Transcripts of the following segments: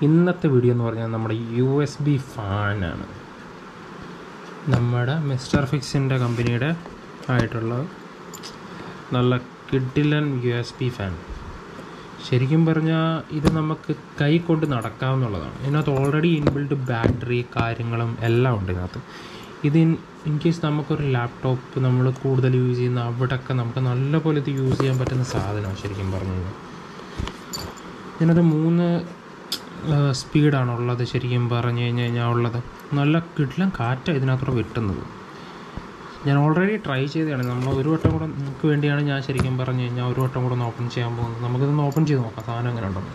ഇന്നത്തെ വീഡിയോ എന്ന് പറഞ്ഞാൽ നമ്മുടെ യു എസ് ബി ഫാനാണ് നമ്മുടെ മിസ്റ്റർ ഫിക്സിൻ്റെ കമ്പനിയുടെ ആയിട്ടുള്ള നല്ല കിഡിലൻ യു എസ് ബി ഫാൻ ശരിക്കും പറഞ്ഞാൽ ഇത് നമുക്ക് കൈ കൊണ്ട് നടക്കാവുന്നതാണ് ഇതിനകത്ത് ഓൾറെഡി ഇൻബിൽഡ് ബാറ്ററി കാര്യങ്ങളും എല്ലാം ഉണ്ട് ഇതിനകത്ത് ഇത് ഇൻ കേസ് നമുക്കൊരു ലാപ്ടോപ്പ് നമ്മൾ കൂടുതൽ യൂസ് ചെയ്യുന്ന അവിടെയൊക്കെ നമുക്ക് നല്ലപോലെ ഇത് യൂസ് ചെയ്യാൻ പറ്റുന്ന സാധനമാണ് ശരിക്കും പറഞ്ഞു കഴിഞ്ഞാൽ ഇതിനകത്ത് മൂന്ന് സ്പീഡാണുള്ളത് ശരിക്കും പറഞ്ഞു കഴിഞ്ഞ് കഴിഞ്ഞാൽ ഉള്ളത് നല്ല കിടിലം കാറ്റാണ് ഇതിനകത്തൂടെ വെട്ടുന്നത് ഞാൻ ഓൾറെഡി ട്രൈ ചെയ്തതാണ് നമ്മൾ ഒരു വട്ടം കൂടെ നിങ്ങൾക്ക് വേണ്ടിയാണ് ഞാൻ ശരിക്കും പറഞ്ഞു കഴിഞ്ഞാൽ ഒരു വട്ടം കൂടെ ഒന്ന് ഓപ്പൺ ചെയ്യാൻ പോകുന്നത് നമുക്കിതൊന്ന് ഓപ്പൺ ചെയ്ത് നോക്കാം സാധനം എങ്ങനെ ഉണ്ടെന്ന്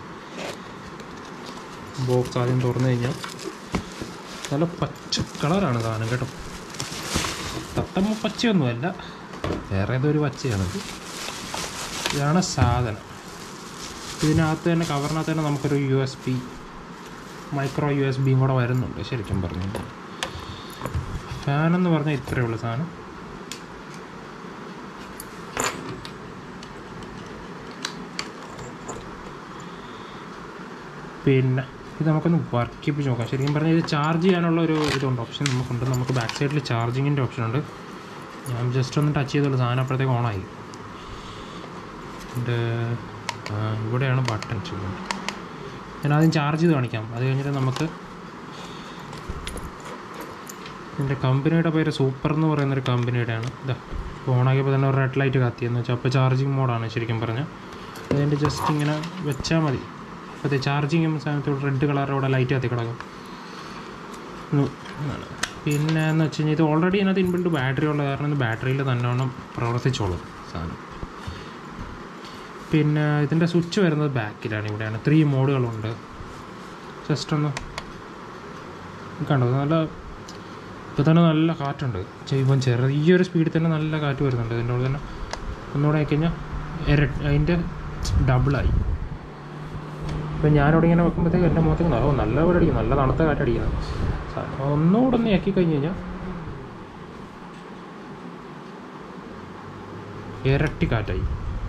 ബോക്സ് ആദ്യം തുറന്നു കഴിഞ്ഞാൽ നല്ല പച്ച കളറാണ് സാധനം കേട്ടോ തത്തമ്മ പച്ചയൊന്നുമല്ല വേറെ ഏതോ ഒരു പച്ചയാണിത് ഇതാണ് സാധനം ഇതിനകത്ത് തന്നെ കവറിനകത്ത് തന്നെ നമുക്കൊരു U S B micro U S ബിയും കൂടെ വരുന്നുണ്ട് ശരിക്കും പറഞ്ഞു ഫാൻ എന്ന് പറഞ്ഞാൽ ഇത്രയേ ഉള്ളൂ സാധനം പിന്നെ ഇത് നമുക്കൊന്ന് വർക്ക് ചെയ്യിപ്പിച്ച് നോക്കാം ശരിക്കും പറഞ്ഞാൽ ഇത് ചാർജ് ചെയ്യാനുള്ള ഒരു ഇതുണ്ട് ഓപ്ഷൻ നമുക്കുണ്ട് നമുക്ക് ബാക്ക് സൈഡിൽ ചാർജിങ്ങിൻ്റെ ഓപ്ഷൻ ഉണ്ട് ഞാൻ ജസ്റ്റ് ഒന്ന് ടച്ച് ചെയ്തുള്ളൂ സാധനം അപ്പോഴത്തേക്ക് ഓണായി എൻ്റെ ഇവിടെയാണ് ബട്ടൺ ചെയ്യുന്നത് ഞാൻ ആദ്യം ചാർജ് ചെയ്ത് കാണിക്കാം അത് കഴിഞ്ഞിട്ട് നമുക്ക് എൻ്റെ കമ്പനിയുടെ പേര് സൂപ്പർ എന്ന് പറയുന്നൊരു കമ്പനിയുടെയാണ് ഇതാ ഓണാക്കിയപ്പോൾ തന്നെ ഒരു റെഡ് ലൈറ്റ് കത്തിയെന്ന് വെച്ചാൽ അപ്പോൾ ചാർജിങ് മോഡാണ് ശരിക്കും പറഞ്ഞാൽ അതിൻ്റെ ജസ്റ്റ് ഇങ്ങനെ വെച്ചാൽ മതി അപ്പോൾ ചാർജിങ് ചെയ്യുന്ന സമയത്ത് റെഡ് കളർ ഇവിടെ ലൈറ്റ് കത്തി കിടക്കും പിന്നെ എന്ന് വെച്ച് കഴിഞ്ഞാൽ ഇത് ഓൾറെഡി ഇതിനകത്ത് ഇൻബിൽഡ് ബാറ്ററി ഉള്ള കാരണം ഇത് ബാറ്ററിയിൽ തന്നോണം പ്രവർത്തിച്ചോളും സാധനം പിന്നെ ഇതിൻ്റെ സ്വിച്ച് വരുന്നത് ബാക്കിലാണ് ഇവിടെയാണ് ത്രീ മോഡുകളുണ്ട് ജസ്റ്റ് ഒന്ന് കണ്ടോ നല്ല ഇപ്പോൾ തന്നെ നല്ല കാറ്റുണ്ട് ഇപ്പം ചെറിയൊരു സ്പീഡിൽ തന്നെ നല്ല കാറ്റ് വരുന്നുണ്ട് ഇതിൻ്റെ കൂടെ തന്നെ ഒന്നുകൂടെ ആയിക്കഴിഞ്ഞാൽ ഇര അതിൻ്റെ ഡബിളായി ഇപ്പം ഞാനിവിടെ ഇങ്ങനെ വെക്കുമ്പോഴത്തേക്ക് എൻ്റെ മുഖത്തേക്ക് ഓ നല്ല പോലെ അടിക്കും നല്ല തണുത്ത കാറ്റടിക്കുന്നത് ഒന്നുകൂടെ ഒന്ന് ആക്കി കഴിഞ്ഞ് കഴിഞ്ഞാൽ ഇരട്ടി കാറ്റായി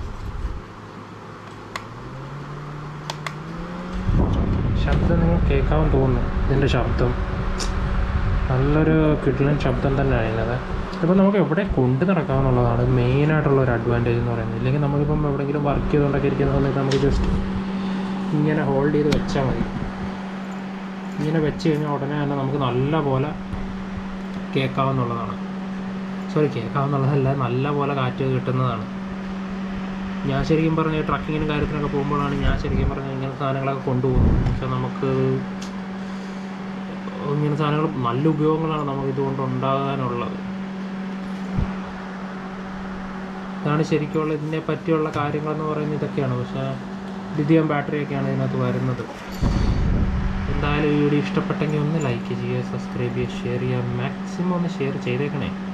ശബ്ദം നിങ്ങൾ കേൾക്കാമെന്ന് തോന്നുന്നു ഇതിൻ്റെ ശബ്ദം നല്ലൊരു കിടിലൻ ശബ്ദം തന്നെയാണ് ഇതിനത് ഇപ്പോൾ നമുക്ക് എവിടെ കൊണ്ട് നടക്കാമെന്നുള്ളതാണ് മെയിനായിട്ടുള്ള ഒരു അഡ്വാൻറ്റേജ് എന്ന് പറയുന്നത് ഇല്ലെങ്കിൽ നമുക്കിപ്പം എവിടെയെങ്കിലും വർക്ക് ചെയ്തുകൊണ്ടൊക്കെ ഇരിക്കുന്ന സമയത്ത് നമുക്ക് ജസ്റ്റ് ഇങ്ങനെ ഹോൾഡ് ചെയ്ത് വെച്ചാൽ മതി ഇങ്ങനെ വെച്ച് കഴിഞ്ഞാൽ ഉടനെ തന്നെ നമുക്ക് നല്ല പോലെ കേൾക്കാവുന്നുള്ളതാണ് സോറി കേൾക്കാവുന്നുള്ളതല്ല നല്ല പോലെ കാറ്റ് കിട്ടുന്നതാണ് ഞാൻ ശരിക്കും പറഞ്ഞ ട്രക്കിങ്ങിനും കാര്യത്തിനൊക്കെ പോകുമ്പോഴാണ് ഞാൻ ശരിക്കും പറഞ്ഞ ഇങ്ങനെ സാധനങ്ങളൊക്കെ കൊണ്ടുപോകുന്നത് പക്ഷേ നമുക്ക് ഇങ്ങനെ സാധനങ്ങൾ നല്ല ഉപയോഗങ്ങളാണ് നമുക്ക് ഇതുകൊണ്ട് ഉണ്ടാകാനുള്ളത് ഇതാണ് ശരിക്കുള്ള ഇതിനെ പറ്റിയുള്ള കാര്യങ്ങളെന്ന് പറയുന്നത് ഇതൊക്കെയാണ് പക്ഷേ ലിഥിയം ബാറ്ററിയൊക്കെയാണ് ഇതിനകത്ത് വരുന്നത് എന്തായാലും ഈ വീഡിയോ ഇഷ്ടപ്പെട്ടെങ്കിൽ ഒന്ന് ലൈക്ക് ചെയ്യുക സബ്സ്ക്രൈബ് ചെയ്യുക ഷെയർ ചെയ്യുക മാക്സിമം ഒന്ന് ഷെയർ ചെയ്തേക്കണേ